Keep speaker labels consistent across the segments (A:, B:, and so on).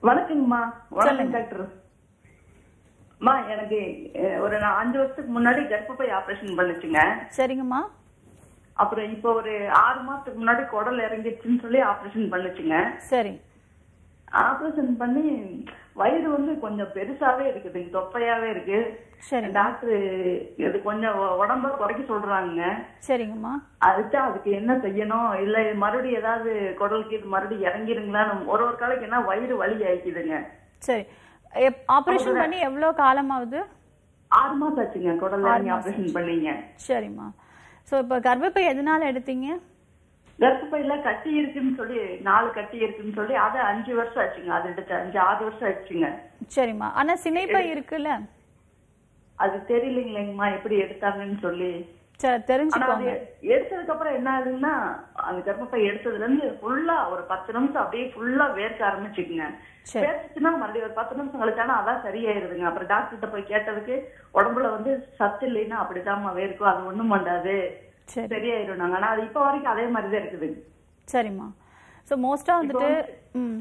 A: வணக்கங்கம்மா வணக்கம் டாக்டர் அம்மா எனக்கு அஹ், ஒரு நான் அஞ்சு வருஷத்துக்கு முன்னாடி கர்ப்பப்பை ஆபரேஷன் பண்ணுச்சுங்க
B: சரிங்கம்மா
A: அப்புறம் இப்போ ஒரு ஆறு மாசத்துக்கு முன்னாடி குடல் இறங்கிடுச்சுன்னு சொல்லி ஆபரேஷன் பண்ணுச்சுங்க
B: சரி
A: ஆபரேஷன் பண்ணி வயிறு வந்து கொஞ்சம் பெருசாவே இருக்குது தொப்பையாவே இருக்கு
B: சரி
A: டாக்டர் இது கொஞ்சம் உ- உடம்ப குறைக்க சொல்றாங்க
B: சரிங்கம்மா
A: அதுக்கு அதுக்கு என்ன செய்யணும் இல்ல இது மறுபடியும் ஏதாவது குடலுக்கு இது மறுபடியும் இறங்கிருங்களான்னு ஒரு ஒரு காலைக்கு என்ன வயிறு வலி ஆயிக்குதுங்க
B: சரி ஆப்ரேஷன் பண்ணி எவ்வளோ காலமாகுது
A: ஆறு மாசம் ஆச்சுங்க குடல் இறங்கி ஆபரேஷன் பண்ணீங்க
B: சரிம்மா ஸோ இப்போ கர்ப்பப்பை எதனால எடுத்தீங்க
A: கர்ப்பப்பையில கட்டி இருக்குன்னு சொல்லி நாலு கட்டி இருக்குன்னு சொல்லி அது அஞ்சு வருஷம் ஆச்சுங்க அது எடுத்து அஞ்சு ஆறு வருஷம் ஆச்சுங்க
B: சரிம்மா ஆனா சினைப்பை இருக்குல்ல
A: அது தெரியலைங்களேங்கம்மா எப்படி எடுத்தாங்கன்னு சொல்லி
B: சரி
A: ஆனா அது
B: தெரிஞ்சுக்கோங்க
A: எடுத்ததுக்கு அப்புறம் என்ன ஆகுதுன்னா அந்த கர்ப்பப்பை எடுத்ததுல இருந்து ஃபுல்லா ஒரு பத்து நிமிஷம் அப்படியே ஃபுல்லா வேர்க்க ஆரம்பிச்சுக்குங்க
B: சரி
A: வேர்த்துச்சுன்னா மறுபடியும் ஒரு பத்து நிமிஷம் கழிச்சானா அதான் சரியாயிருதுங்க அப்புறம் டாக்டர்கிட்ட போய் கேட்டதுக்கு உடம்புல வந்து சத்து இல்லைன்னா அப்படிதாம்மா வேர்க்கும் அது ஒண்ணும் பண்ணாது
B: சரி
A: சரியாயிரும் நாங்க ஆனா அது இப்ப வரைக்கும் அதே மாதிரிதான் இருக்குது
B: சரிம்மா ஸோ மோஸ்டா வந்துட்டு ம்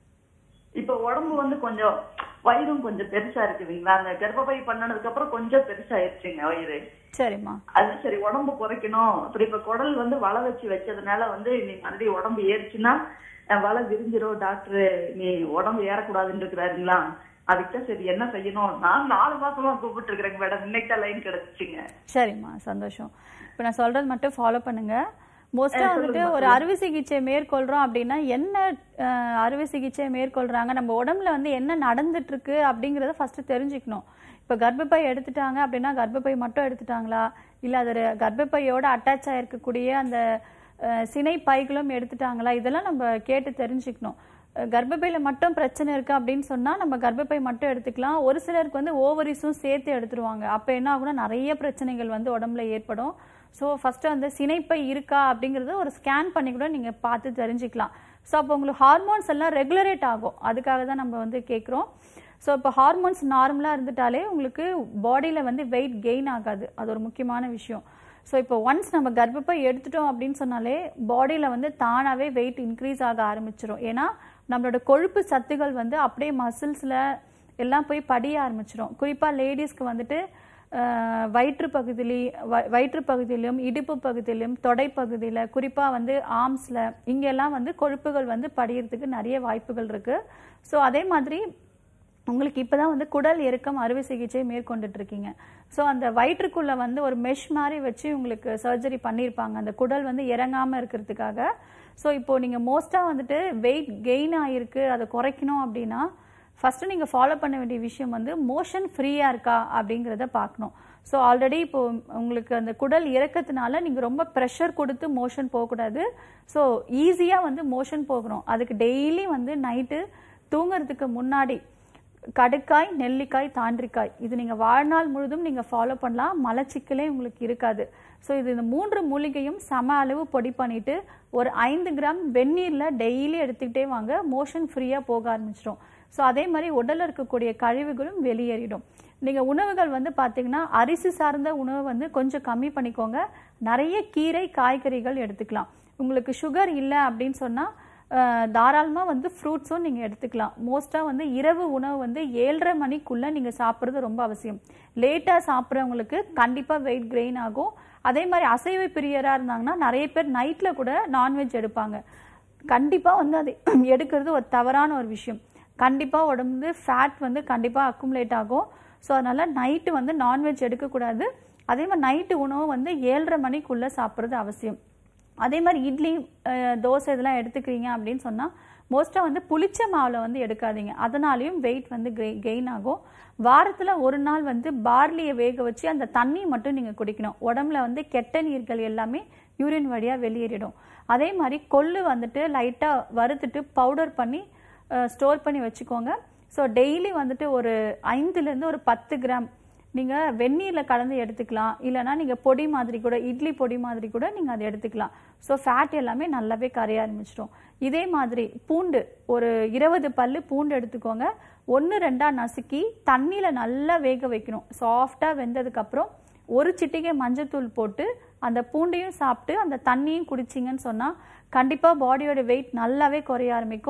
A: இப்ப உடம்பு வந்து கொஞ்சம் வயிறும் கொஞ்சம் பெருசா இருக்குதுங்களா அந்த கர்ப்பப்பை பண்ணனதுக்கு அப்புறம் கொஞ்சம் பெருசாயிருச்சுங்க வயிறு
B: சரிம்மா
A: அது சரி உடம்பு குறைக்கணும் அப்புறம் இப்ப குடல் வந்து வள வச்சு வச்சதுனால வந்து நீ மறுபடியும் உடம்பு ஏறிச்சுன்னா அஹ், வள விரிஞ்சிரும் டாக்டர் நீ உடம்பு ஏறக்கூடாதுன்னு இருக்கிறாருங்களா அதுக்கு தான் சரி என்ன செய்யணும் நான் நாலு மாசமா கூப்பிட்டு இருக்கிறேங்க மேடம் இன்னைக்கு தான் லைன் கிடைச்சிச்சுங்க
B: சரிம்மா சந்தோஷம் இப்போ நான் சொல்றது மட்டும் ஃபாலோ பண்ணுங்க மோஸ்டா வந்துட்டு ஒரு அறுவை சிகிச்சை மேற்கொள்றோம் அப்படின்னா என்ன அஹ், அறுவை சிகிச்சை மேற்கொள்றாங்க நம்ம உடம்புல வந்து என்ன நடந்துட்டு இருக்கு அப்படிங்கறத ஃபர்ஸ்ட் தெரிஞ்சுக்கணும் இப்போ கர்ப்பப்பை எடுத்துட்டாங்க அப்படின்னா கர்ப்பப்பை மட்டும் எடுத்துட்டாங்களா இல்ல அது கர்ப்பப்பையோட அட்டாச் ஆயிருக்கக்கூடிய அந்த அஹ், சினை பைகளும் எடுத்துட்டாங்களா இதெல்லாம் நம்ம கேட்டு தெரிஞ்சுக்கணும் அஹ், கர்ப்பப்பையில மட்டும் பிரச்சனை இருக்கு அப்படின்னு சொன்னா நம்ம கர்ப்பப்பை மட்டும் எடுத்துக்கலாம் ஒரு சிலருக்கு வந்து ஓவரிஸும் சேர்த்து எடுத்துருவாங்க அப்ப என்ன ஆகும்னா நிறைய பிரச்சனைகள் வந்து உடம்புல ஏற்படும் ஸோ ஃபர்ஸ்ட் அந்த சினைப்பை இருக்கா அப்படிங்கறத ஒரு ஸ்கேன் பண்ணி கூட நீங்க பார்த்து தெரிஞ்சுக்கலாம் ஸோ அப்போ உங்களுக்கு ஹார்மோன்ஸ் எல்லாம் ரெகுலரேட் ஆகும் அதுக்காக தான் நம்ம வந்து கேட்குறோம் ஸோ இப்போ ஹார்மோன்ஸ் நார்மலாக இருந்துட்டாலே உங்களுக்கு பாடியில் வந்து வெயிட் கெயின் ஆகாது அது ஒரு முக்கியமான விஷயம் ஸோ இப்போ ஒன்ஸ் நம்ம கர்ப்பப்பை எடுத்துட்டோம் அப்படின்னு சொன்னாலே பாடியில் வந்து தானாகவே வெயிட் இன்க்ரீஸ் ஆக ஆரம்பிச்சிடும் ஏன்னா நம்மளோட கொழுப்பு சத்துகள் வந்து அப்படியே மசில்ஸில் எல்லாம் போய் படிய ஆரம்பிச்சிடும் குறிப்பாக லேடிஸ்க்கு வந்துட்டு அஹ், வயிற்று பகுதியிலே வ- வயிற்று பகுதியிலும் இடுப்பு பகுதியிலும் தொடை பகுதியில் குறிப்பாக வந்து ஆர்ம்ஸில் இங்கெல்லாம் வந்து கொழுப்புகள் வந்து படியறதுக்கு நிறைய வாய்ப்புகள் இருக்குது ஸோ அதே மாதிரி உங்களுக்கு இப்பதான் வந்து குடல் இறுக்கம் அறுவை சிகிச்சை மேற்கொண்டுட்டு இருக்கீங்க ஸோ அந்த வயிற்றுக்குள்ள வந்து ஒரு மெஷ் மாதிரி வச்சு உங்களுக்கு சர்ஜரி பண்ணியிருப்பாங்க அந்த குடல் வந்து இறங்காம இருக்கிறதுக்காக ஸோ இப்போ நீங்க மோஸ்டா வந்துட்டு வெயிட் கெயின் ஆயிருக்கு அதை குறைக்கணும் அப்படின்னா ஃபர்ஸ்ட் நீங்க ஃபாலோ பண்ண வேண்டிய விஷயம் வந்து மோஷன் ஃப்ரீயா இருக்கா அப்படிங்கிறத பார்க்கணும் ஸோ ஆல்ரெடி இப்போ உங்களுக்கு அந்த குடல் இறக்கத்தினால நீங்க ரொம்ப ப்ரெஷர் கொடுத்து மோஷன் போகக்கூடாது ஸோ ஈஸியா வந்து மோஷன் போகணும் அதுக்கு டெய்லி வந்து நைட்டு தூங்குறதுக்கு முன்னாடி கடுக்காய் நெல்லிக்காய் தாண்டிக்காய் இது நீங்க வாழ்நாள் முழுதும் நீங்க ஃபாலோ பண்ணலாம் மலச்சிக்கலே உங்களுக்கு இருக்காது ஸோ இது இந்த மூன்று மூலிகையும் சம அளவு பொடி பண்ணிட்டு ஒரு ஐந்து கிராம் வெந்நீர்ல டெய்லி எடுத்துக்கிட்டே வாங்க மோஷன் ஃப்ரீயா போக ஆரம்பிச்சிடும் ஸோ அதே மாதிரி உடல்ல இருக்கக்கூடிய கழிவுகளும் வெளியேறிடும் நீங்க உணவுகள் வந்து பாத்தீங்கன்னா அரிசி சார்ந்த உணவு வந்து கொஞ்சம் கம்மி பண்ணிக்கோங்க நிறைய கீரை காய்கறிகள் எடுத்துக்கலாம் உங்களுக்கு சுகர் இல்லை அப்படின்னு சொன்னா அஹ், தாராளமா வந்து ஃப்ரூட்ஸும் நீங்க எடுத்துக்கலாம் மோஸ்டா வந்து இரவு உணவு வந்து ஏழரை மணிக்குள்ள நீங்க சாப்பிட்றது ரொம்ப அவசியம் லேட்டா சாப்பிட்றவங்களுக்கு கண்டிப்பா வெயிட் கெயின் ஆகும் அதே மாதிரி அசைவ பிரியரா இருந்தாங்கன்னா நிறைய பேர் நைட்ல கூட நான்வெஜ் எடுப்பாங்க கண்டிப்பா வந்து அது எடுக்கிறது ஒரு தவறான ஒரு விஷயம் கண்டிப்பா உடம்பு ஃபேட் வந்து கண்டிப்பா அக்குமுலேட் ஆகும் ஸோ அதனால நைட்டு வந்து நான்வெஜ் எடுக்கக்கூடாது அதே மாதிரி நைட்டு உணவு வந்து ஏழரை மணிக்குள்ள சாப்பிட்றது அவசியம் அதே மாதிரி இட்லி அஹ், தோசை இதெல்லாம் எடுத்துக்கிறீங்க அப்படின்னு சொன்னா மோஸ்டா வந்து புளிச்ச மாவுல வந்து எடுக்காதீங்க அதனாலயும் வெயிட் வந்து கெயின் ஆகும் வாரத்துல ஒரு நாள் வந்து பார்லியை வேக வச்சு அந்த தண்ணி மட்டும் நீங்க குடிக்கணும் உடம்புல வந்து கெட்ட நீர்கள் எல்லாமே யூரின் வழியா வெளியேறிடும் அதே மாதிரி கொள்ளு வந்துட்டு லைட்டா வறுத்துட்டு பவுடர் பண்ணி ஸ்டோர் பண்ணி வச்சுக்கோங்க ஸோ டெய்லி வந்துட்டு ஒரு ஐந்துலேருந்து ஒரு பத்து கிராம் நீங்கள் வெந்நீரில் கலந்து எடுத்துக்கலாம் இல்லைனா நீங்கள் பொடி மாதிரி கூட இட்லி பொடி மாதிரி கூட நீங்கள் அதை எடுத்துக்கலாம் ஸோ ஃபேட் எல்லாமே நல்லாவே கரைய ஆரம்பிச்சிடும் இதே மாதிரி பூண்டு ஒரு இருபது பல்லு பூண்டு எடுத்துக்கோங்க ஒன்று ரெண்டா நசுக்கி தண்ணியில் நல்லா வேக வைக்கணும் சாஃப்டாக வெந்ததுக்கப்புறம் ஒரு சிட்டிகை மஞ்சத்தூள் போட்டு அந்த பூண்டையும் சாப்பிட்டு அந்த தண்ணியும் குடிச்சிங்கன்னு சொன்னால் கண்டிப்பாக பாடியோட வெயிட் நல்லாவே குறைய ஆரம்பிக்கும்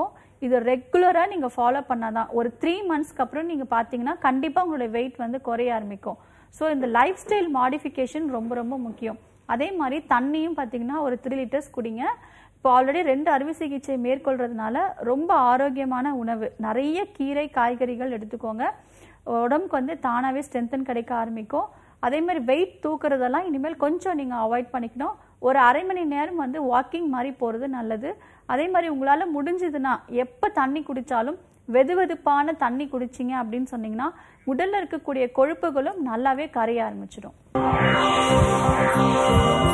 B: இது ரெகுலராக நீங்கள் ஃபாலோ பண்ணாதான் ஒரு த்ரீ மந்த்ஸ்க்கு அப்புறம் நீங்கள் பார்த்தீங்கன்னா கண்டிப்பாக உங்களுடைய வெயிட் வந்து குறைய ஆரம்பிக்கும் ஸோ இந்த லைஃப் ஸ்டைல் மாடிஃபிகேஷன் ரொம்ப ரொம்ப முக்கியம் அதே மாதிரி தண்ணியும் பார்த்தீங்கன்னா ஒரு த்ரீ லிட்டர்ஸ் குடிங்க இப்போ ஆல்ரெடி ரெண்டு அறுவை சிகிச்சை மேற்கொள்றதுனால ரொம்ப ஆரோக்கியமான உணவு நிறைய கீரை காய்கறிகள் எடுத்துக்கோங்க உடம்புக்கு வந்து தானாகவே ஸ்ட்ரென்தன் கிடைக்க ஆரம்பிக்கும் அதே மாதிரி வெயிட் தூக்குறதெல்லாம் இனிமேல் கொஞ்சம் நீங்கள் அவாய்ட் பண்ணிக்கணும் ஒரு அரை மணி நேரம் வந்து வாக்கிங் மாதிரி போகிறது நல்லது அதே மாதிரி உங்களால் முடிஞ்சதுன்னா எப்போ தண்ணி குடித்தாலும் வெது வெதுப்பான தண்ணி குடிச்சிங்க அப்படின்னு சொன்னீங்கன்னா உடல்ல இருக்கக்கூடிய கொழுப்புகளும் நல்லாவே கரைய ஆரம்பிச்சிடும்